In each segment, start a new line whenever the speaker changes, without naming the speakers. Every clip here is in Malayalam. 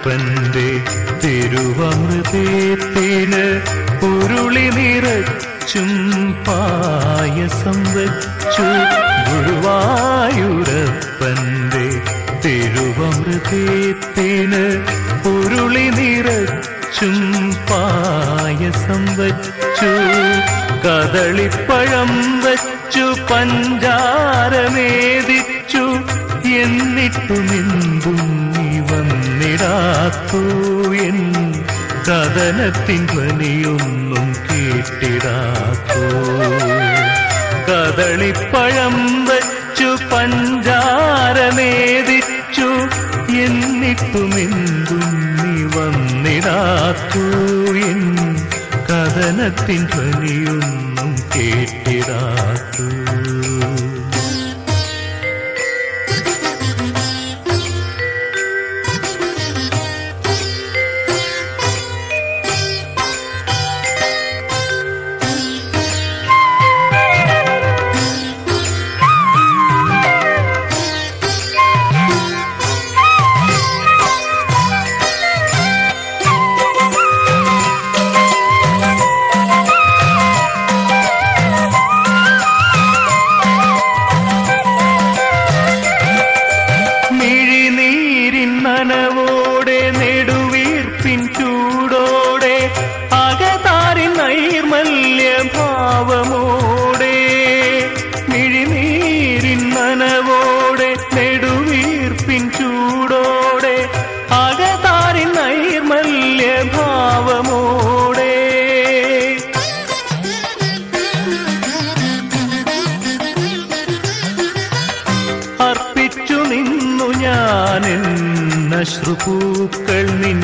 ഗുരുവായൂരപ്പന്റെ തിരുവമൃതേത്തിന് ഉരുളി നിറച്ചും പായസം വച്ചു ഗുരുവായൂരപ്പന്റെ തിരുവമൃതേത്തിന് ഉരുളി നിറച്ചും പായസം വച്ചു കദളിപ്പഴം വച്ചു പഞ്ചാരമേദിച്ചു എന്നിട്ടുമെന്തും നീ വന്നിടാത്തു എൻ കഥനത്തിൻ ധ്വനിയൊന്നും കേട്ടിടാത്തു കദളിപ്പഴം വച്ചു പഞ്ചാരമേദിച്ചു എന്നിട്ടുമെന്തും നീ വന്നിടാത്തു എൻ കഥനത്തിൻ ധ്വനിയൊന്നും കേട്ടിടാത്തു മിഴിനീരിൻ നനവോടെ നെടുവീർപ്പിൻ ചൂടോടെ അകതാരിൻ നൈർമല്യ ഭാവമോടെ മിഴിനീരിൻ നനവോടെ നെടുവീർപ്പിൻ ചൂടോടെ അകതാരിൻ നൈർമല്യ ഭാവമോടെ അർപ്പിച്ചു നിന്നു ഞാൻ അശ്രുപൂക്കൾ നിൻ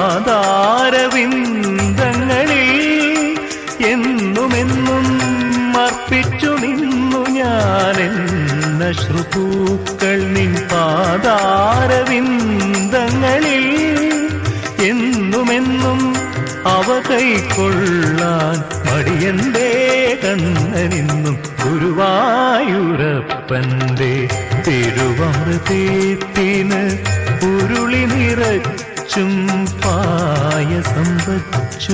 പാതാരവിന്ദങ്ങളിൽ എന്നുമെന്നും അർപ്പിച്ചു നിന്നു ഞാൻ അശ്രുപൂക്കൾ നിൻ പാതാരവിന്ദങ്ങളിൽ എന്നുമെന്നും അവ കൈക്കൊള്ളാൻ മടിയന്തേ കണ്ണനിന്നും ഗുരുവായൂരപ്പന്റെ തിരുവമൃതേത്തിന് ഉരുളി നിറച്ചും പായസം വച്ചു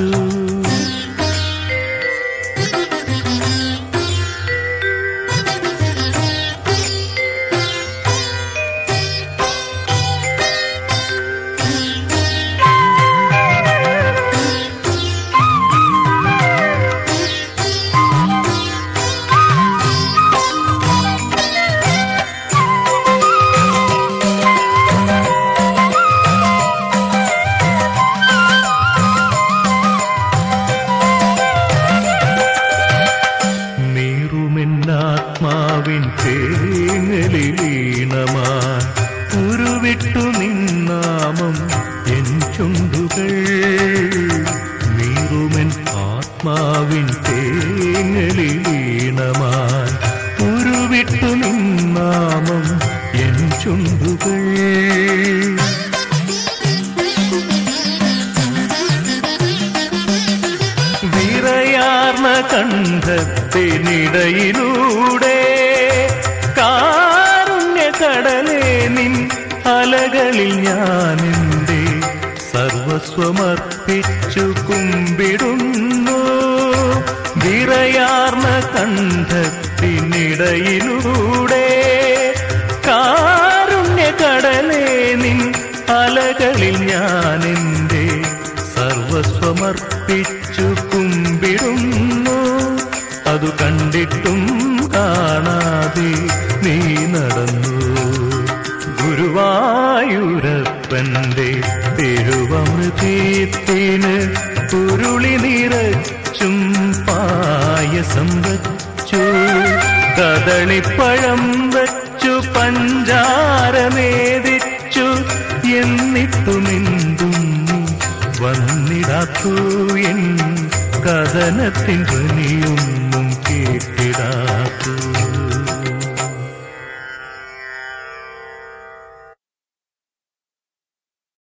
നീറുമെന്നാത്മാവിൻ തേങ്ങലിലീണമാൻ ഉരുവിട്ടു നിന്നാമം എൻ ചുണ്ടുകൾ നീറുമെൻ ആത്മാവിൻ തേങ്ങലിലീണമാൻ ഉരുവിട്ടു നിന്നാമം എൻ ചുണ്ടുകൾ വിറയാർന്ന കണ്ഠത്തിനിടയിലൂടെ കാരുണ്യകടലേ നിൻ അലകളിൽ ഞാൻ എൻ്റെ സർവസ്വമർപ്പിച്ചു കുമ്പിടുന്നു വിറയാർന്ന കണ്ഠത്തിനിടയിലൂടെ കാരുണ്യകടലേ നിൻ അലകളിൽ ഞാൻ എൻ്റെ സർവസ്വമർപ്പിച്ചു കുമ്പിടുന്നു അതു കണ്ടിട്ടും കാണാതെ നീ നടന്നു ഗുരുവായൂരപ്പന്റെ തിരുവമൃതീത്തിന് ഉരുളി നിറച്ചും പായസം വച്ചു കദളിപ്പഴം വച്ചു പഞ്ചാരമേദിച്ചു എന്നിട്ടുമെന്തും നീ വന്നിടാത്തു എൻ കഥനത്തിൻ ധ്വനിയൊന്നും കേട്ടിടാത്തു